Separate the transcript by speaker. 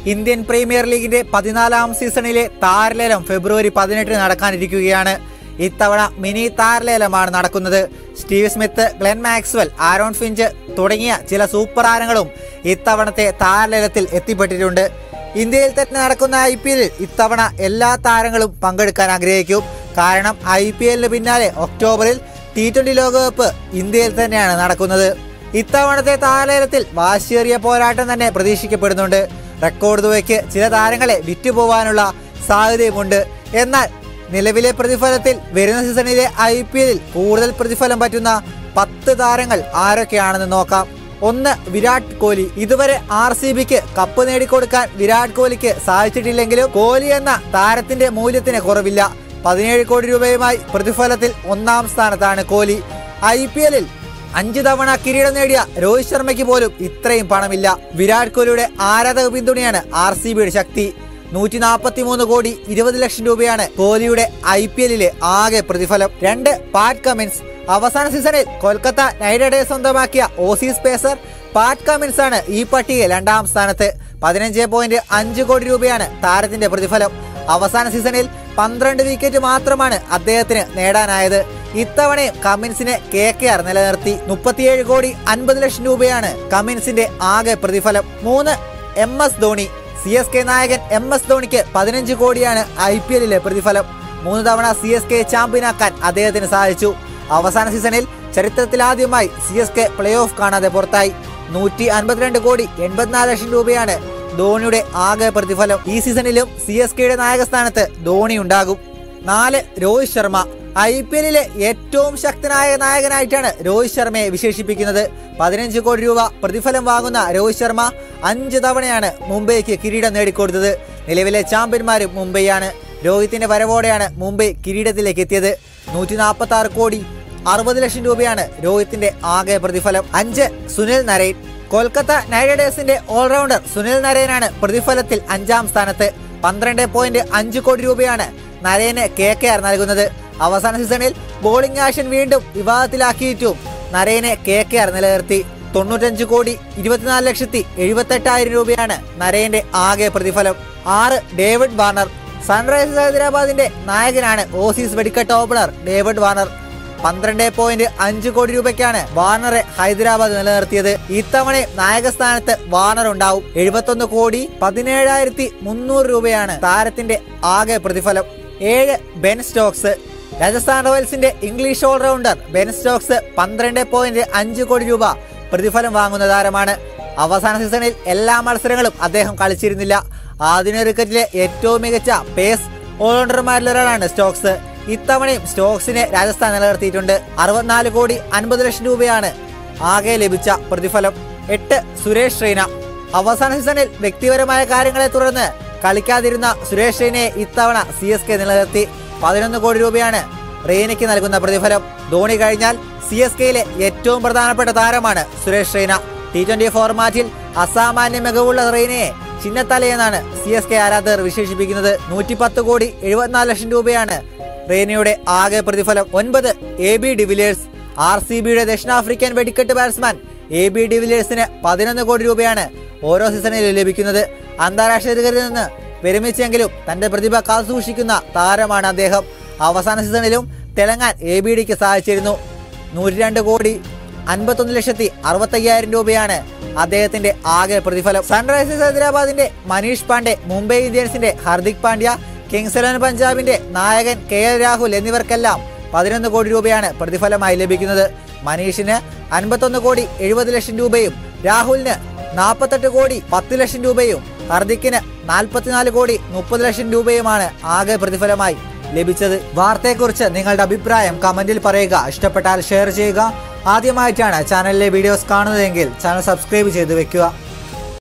Speaker 1: Indian premier ലീഗിന്റെ പതിനാലാം സീസണിലെ താരലേലം ഫെബ്രുവരി പതിനെട്ടിന് നടക്കാനിരിക്കുകയാണ് ഇത്തവണ മിനി താരലേലമാണ് നടക്കുന്നത് Steve Smith Glenn Maxwell Aaron Finch തുടങ്ങിയ ചില സൂപ്പർ താരങ്ങളും ഇത്തവണത്തെ താരലേലത്തിൽ എത്തിപ്പെട്ടിട്ടുണ്ട് ഇന്ത്യയിൽ തന്നെ നടക്കുന്ന ഐ പി എല്ലിൽ ഇത്തവണ എല്ലാ താരങ്ങളും പങ്കെടുക്കാൻ ആഗ്രഹിക്കും കാരണം ഐ പി എല്ലിന് പിന്നാലെ ഒക്ടോബറിൽ ടി ട്വന്റി ലോകകപ്പ് ഇന്ത്യയിൽ തന്നെയാണ് നടക്കുന്നത് ഇത്തവണത്തെ താരലേലത്തിൽ വാശിയേറിയ പോരാട്ടം തന്നെ പ്രതീക്ഷിക്കപ്പെടുന്നുണ്ട് റെക്കോർഡ് തുകയ്ക്ക് ചില താരങ്ങളെ വിറ്റുപോകാനുള്ള സാധ്യതയുമുണ്ട് എന്നാൽ നിലവിലെ പ്രതിഫലത്തിൽ വരുന്ന സീസണിലെ ഐ പി എല്ലിൽ കൂടുതൽ പ്രതിഫലം പറ്റുന്ന പത്ത് താരങ്ങൾ ആരൊക്കെയാണെന്ന് നോക്കാം ഒന്ന് വിരാട് കോഹ്ലി ഇതുവരെ ആർ സി ബിക്ക് കപ്പ് നേടിക്കൊടുക്കാൻ വിരാട് കോഹ്ലിക്ക് സാധിച്ചിട്ടില്ലെങ്കിലും കോഹ്ലി എന്ന താരത്തിന്റെ മൂല്യത്തിന് കുറവില്ല പതിനേഴ് കോടി രൂപയുമായി പ്രതിഫലത്തിൽ ഒന്നാം സ്ഥാനത്താണ് കോഹ്ലി ഐ പി എല്ലിൽ അഞ്ചു തവണ കിരീടം നേടിയ രോഹിത് ശർമ്മയ്ക്ക് പോലും ഇത്രയും പണമില്ല വിരാട് കോഹ്ലിയുടെ ആരാധക പിന്തുണയാണ് ആർ സി ബിയുടെ ശക്തി നൂറ്റി നാൽപ്പത്തി മൂന്ന് കോടി ഇരുപത് ലക്ഷം രൂപയാണ് കോഹ്ലിയുടെ ഐ പി എല്ലിലെ ആകെ പ്രതിഫലം രണ്ട് പാറ്റ് കമിൻസ് അവസാന സീസണിൽ കൊൽക്കത്ത നൈറ്റ് റൈഡേഴ്സ് സ്വന്തമാക്കിയ ഓസീസ് പേസർ പാറ്റ് കമിൻസ് ആണ് ഈ പട്ടികയിൽ രണ്ടാം സ്ഥാനത്ത് പതിനഞ്ച് പോയിന്റ് അഞ്ച് കോടി രൂപയാണ് താരത്തിന്റെ പ്രതിഫലം അവസാന സീസണിൽ പന്ത്രണ്ട് വിക്കറ്റ് മാത്രമാണ് അദ്ദേഹത്തിന് നേടാനായത് ഇത്തവണയും കമ്മിൻസിനെ കെ കെ ആർ നിലനിർത്തി മുപ്പത്തിയേഴ് കോടി അൻപത് ലക്ഷം രൂപയാണ് കമ്മിൻസിന്റെ ആകെ പ്രതിഫലം മൂന്ന് M S Dhoni C S K നായകൻ എം എസ് ധോണിക്ക് പതിനഞ്ച് കോടിയാണ് ഐ പി എല്ലിലെ പ്രതിഫലം മൂന്ന് തവണ സി എസ് കെ ചാമ്പ്യനാക്കാൻ അദ്ദേഹത്തിന് സാധിച്ചു അവസാന സീസണിൽ ചരിത്രത്തിൽ ആദ്യമായി C S K playoff കാണാതെ പുറത്തായി നൂറ്റി അൻപത്തിരണ്ട് കോടി എൺപത്തിനാല് ലക്ഷം രൂപയാണ് ധോണിയുടെ ആകെ പ്രതിഫലം ഈ സീസണിലും സി എസ് കെയുടെ നായകസ്ഥാനത്ത് ധോണി ഉണ്ടാകും നാല് രോഹിത് ശർമ്മ ഐ പി എല്ലിലെ ഏറ്റവും ശക്തനായ നായകനായിട്ടാണ് രോഹിത് ശർമ്മയെ വിശേഷിപ്പിക്കുന്നത് പതിനഞ്ച് കോടി രൂപ പ്രതിഫലം വാങ്ങുന്ന രോഹിത് ശർമ്മ അഞ്ച് തവണയാണ് മുംബൈക്ക് കിരീടം നേടിക്കൊടുത്തത് നിലവിലെ ചാമ്പ്യന്മാരും മുംബൈയാണ് രോഹിത്തിന്റെ വരവോടെയാണ് മുംബൈ കിരീടത്തിലേക്ക് എത്തിയത് നൂറ്റി നാൽപ്പത്തി ആറ് കോടി അറുപത് ലക്ഷം രൂപയാണ് രോഹിത്തിന്റെ ആകെ പ്രതിഫലം അഞ്ച് സുനിൽ നരൈൻ കൊൽക്കത്ത നൈറ്റ് റൈഡേഴ്സിന്റെ ഓൾറൗണ്ടർ സുനിൽ നരേനാണ് പ്രതിഫലത്തിൽ അഞ്ചാം സ്ഥാനത്ത് പന്ത്രണ്ട് പോയിന്റ് അഞ്ച് കോടി രൂപയാണ് നരേന് കെ കെ ആർ നൽകുന്നത് അവസാന സീസണിൽ ബോളിംഗ് ആക്ഷൻ വീണ്ടും വിവാദത്തിലാക്കിയിട്ടും നരേനെ കെ കെ ആർ നിലനിർത്തി തൊണ്ണൂറ്റഞ്ച് കോടി ഇരുപത്തിനാല് ലക്ഷത്തി എഴുപത്തെട്ടായിരം രൂപയാണ് നരേന്റെ ആകെ പ്രതിഫലം ആറ് ഡേവിഡ് വാർണർ സൺറൈസേഴ്സ് ഹൈദരാബാദിന്റെ നായകനാണ് ഓസീസ് വെടിക്കെട്ട് ഓപ്പണർ ഡേവിഡ് വാർണർ പന്ത്രണ്ട് പോയിന്റ് അഞ്ച് കോടി രൂപയ്ക്കാണ് വാർണറെ ഹൈദരാബാദ് നിലനിർത്തിയത് ഇത്തവണ നായകസ്ഥാനത്ത് വാർണർ ഉണ്ടാവും എഴുപത്തൊന്ന് കോടി പതിനേഴായിരത്തി മുന്നൂറ് രൂപയാണ് താരത്തിന്റെ ആകെ പ്രതിഫലം ഏഴ് ബെൻ സ്റ്റോക്സ് രാജസ്ഥാൻ റോയൽസിന്റെ ഇംഗ്ലീഷ് ഓൾറൗണ്ടർ ബെൻ സ്റ്റോക്സ് പന്ത്രണ്ട് പോയിന്റ് അഞ്ച് കോടി രൂപ പ്രതിഫലം വാങ്ങുന്ന താരമാണ് അവസാന സീസണിൽ എല്ലാ മത്സരങ്ങളും അദ്ദേഹം കളിച്ചിരുന്നില്ല ആധുനിക ക്രിക്കറ്റിലെ ഏറ്റവും മികച്ച പേസ് ഓൾറൗണ്ടർമാരിൽ ഒരാളാണ് സ്റ്റോക്സ് ഇത്തവണയും സ്റ്റോക്സിനെ രാജസ്ഥാൻ നിലനിർത്തിയിട്ടുണ്ട് അറുപത്തിനാല് കോടി അൻപത് ലക്ഷം രൂപയാണ് ആകെ ലഭിച്ച പ്രതിഫലം എട്ട് സുരേഷ് റെയ്ന അവസാന സീസണിൽ വ്യക്തിപരമായ കാര്യങ്ങളെ തുടർന്ന് കളിക്കാതിരുന്ന സുരേഷ് റെയ്നയെ ഇത്തവണ സി എസ് കെ നിലനിർത്തി പതിനൊന്ന് കോടി രൂപയാണ് റെയ്നയ്ക്ക് നൽകുന്ന പ്രതിഫലം ധോണി കഴിഞ്ഞാൽ സി എസ് കെയിലെ ഏറ്റവും പ്രധാനപ്പെട്ട താരമാണ് സുരേഷ് റെയ്ന ടി ട്വന്റി ഫോർമാറ്റിൽ അസാമാന്യ മികവുള്ള റെയ്നയെ ചിന്നത്തലയെന്നാണ് സി എസ് കെ ആരാധകർ വിശേഷിപ്പിക്കുന്നത് നൂറ്റി പത്ത് കോടി എഴുപത്തിനാല് ലക്ഷം രൂപയാണ് റെയ്നയുടെ ആകെ പ്രതിഫലം ഒൻപത് A B de Villiers R C ബിയുടെ ദക്ഷിണാഫ്രിക്കൻ വെടിക്കെട്ട് ബാറ്റ്സ്മാൻ എ ബി ഡിവിലിയേഴ്സിന് പതിനൊന്ന് കോടി രൂപയാണ് ഓരോ സീസണിലും ലഭിക്കുന്നത് അന്താരാഷ്ട്ര ക്രിക്കറ്റിൽ നിന്ന് വിരമിച്ചെങ്കിലും തന്റെ പ്രതിഭ കാത്തുസൂക്ഷിക്കുന്ന താരമാണ് അദ്ദേഹം അവസാന സീസണിലും തിളങ്ങാൻ എ ബി ഡിക്ക് സാധിച്ചിരുന്നു നൂറ്റി രണ്ട് കോടി അൻപത്തൊന്ന് ലക്ഷത്തി അറുപത്തയ്യായിരം രൂപയാണ് അദ്ദേഹത്തിന്റെ ആകെ പ്രതിഫലം സൺറൈസേഴ്സ് ഹൈദരാബാദിന്റെ മനീഷ് പാണ്ഡെ മുംബൈ ഇന്ത്യൻസിന്റെ ഹർദിക് പാണ്ഡ്യ കിങ്സ് ഇലവൻ പഞ്ചാബിന്റെ നായകൻ കെ എൽ രാഹുൽ എന്നിവർക്കെല്ലാം പതിനൊന്ന് കോടി രൂപയാണ് പ്രതിഫലമായി ലഭിക്കുന്നത് മനീഷിന് അൻപത്തൊന്ന് കോടി എഴുപത് ലക്ഷം രൂപയും രാഹുലിന് നാൽപ്പത്തെട്ട് കോടി പത്ത് ലക്ഷം രൂപയും ഹർദിക്കിന് നാൽപ്പത്തിനാല് കോടി മുപ്പത് ലക്ഷം രൂപയുമാണ് ആകെ പ്രതിഫലമായി ലഭിച്ചത് വാർത്തയെക്കുറിച്ച് നിങ്ങളുടെ അഭിപ്രായം കമന്റിൽ പറയുക ഇഷ്ടപ്പെട്ടാൽ ഷെയർ ചെയ്യുക ആദ്യമായിട്ടാണ് ചാനലിലെ വീഡിയോസ് കാണുന്നതെങ്കിൽ ചാനൽ സബ്സ്ക്രൈബ് ചെയ്ത് വെക്കുക